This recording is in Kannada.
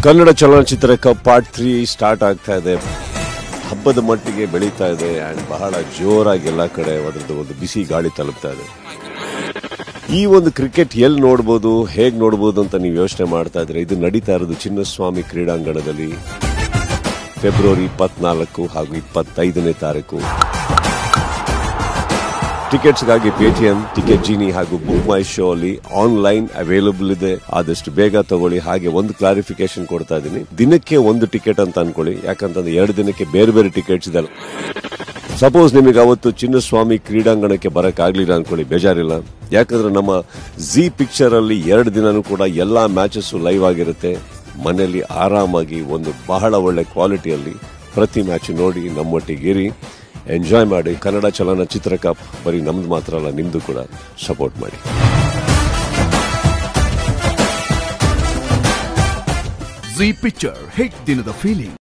ಕನ್ನಡ ಚಲನಚಿತ್ರ ಕಪ್ ಪಾರ್ಟ್ ತ್ರೀ ಸ್ಟಾರ್ಟ್ ಆಗ್ತಾ ಇದೆ ಹಬ್ಬದ ಮಟ್ಟಿಗೆ ಬೆಳೀತಾ ಇದೆ ಅಂಡ್ ಬಹಳ ಜೋರಾಗಿ ಎಲ್ಲ ಕಡೆ ಅದರದ್ದು ಒಂದು ಬಿಸಿ ಗಾಳಿ ತಲುಪ್ತಾ ಇದೆ ಈ ಒಂದು ಕ್ರಿಕೆಟ್ ಎಲ್ಲಿ ನೋಡ್ಬೋದು ಹೇಗ್ ನೋಡ್ಬೋದು ಅಂತ ನೀವು ಯೋಚನೆ ಮಾಡ್ತಾ ಇದ್ರೆ ಇದು ನಡೀತಾ ಇರೋದು ಚಿನ್ನಸ್ವಾಮಿ ಕ್ರೀಡಾಂಗಣದಲ್ಲಿ ಫೆಬ್ರವರಿ ಇಪ್ಪತ್ನಾಲ್ಕು ಹಾಗೂ ಇಪ್ಪತ್ತೈದನೇ ತಾರೀಕು ಟಿಕೆಟ್ಸ್ಗಾಗಿ ಪೇಟಿಎಂ ಟಿಕೆಟ್ ಜೀನಿ ಹಾಗೂ ಬುಕ್ ಮೈ ಶೋ ಅಲ್ಲಿ ಆನ್ಲೈನ್ ಅವೈಲಬಲ್ ಇದೆ ಆದಷ್ಟು ಬೇಗ ತಗೊಳ್ಳಿ ಹಾಗೆ ಒಂದು ಕ್ಲಾರಿಫಿಕೇಶನ್ ಕೊಡ್ತಾ ಇದ್ದೀನಿ ದಿನಕ್ಕೆ ಒಂದು ಟಿಕೆಟ್ ಅಂತ ಅನ್ಕೊಳ್ಳಿ ಯಾಕಂತಂದ್ರೆ ಎರಡು ದಿನಕ್ಕೆ ಬೇರೆ ಬೇರೆ ಟಿಕೆಟ್ಸ್ ಇದೆ ಸಪೋಸ್ ನಿಮಗೆ ಅವತ್ತು ಚಿನ್ನಸ್ವಾಮಿ ಕ್ರೀಡಾಂಗಣಕ್ಕೆ ಬರಕ್ ಆಗ್ಲಿಲ್ಲ ಅನ್ಕೊಳ್ಳಿ ಬೇಜಾರಿಲ್ಲ ಯಾಕಂದ್ರೆ ನಮ್ಮ ಜಿ ಪಿಕ್ಚರ್ ಅಲ್ಲಿ ಎರಡು ದಿನನೂ ಕೂಡ ಎಲ್ಲಾ ಮ್ಯಾಚಸ್ ಲೈವ್ ಆಗಿರುತ್ತೆ ಮನೆಯಲ್ಲಿ ಆರಾಮಾಗಿ ಒಂದು ಬಹಳ ಒಳ್ಳೆ ಕ್ವಾಲಿಟಿಯಲ್ಲಿ ಪ್ರತಿ ಮ್ಯಾಚ್ ನೋಡಿ ನಮ್ಮೊಟ್ಟಿಗಿರಿ ಎಂಜಾಯ್ ಮಾಡಿ ಕನ್ನಡ ಚಲನಚಿತ್ರ ಕಪ್ ಬರೀ ನಮ್ದು ಮಾತ್ರ ಅಲ್ಲ ನಿಮ್ದು ಕೂಡ ಸಪೋರ್ಟ್ ಮಾಡಿ ಜಿ ಪಿಕ್ಚರ್ ಹಿಟ್ ದಿನದ ಫೀಲಿಂಗ್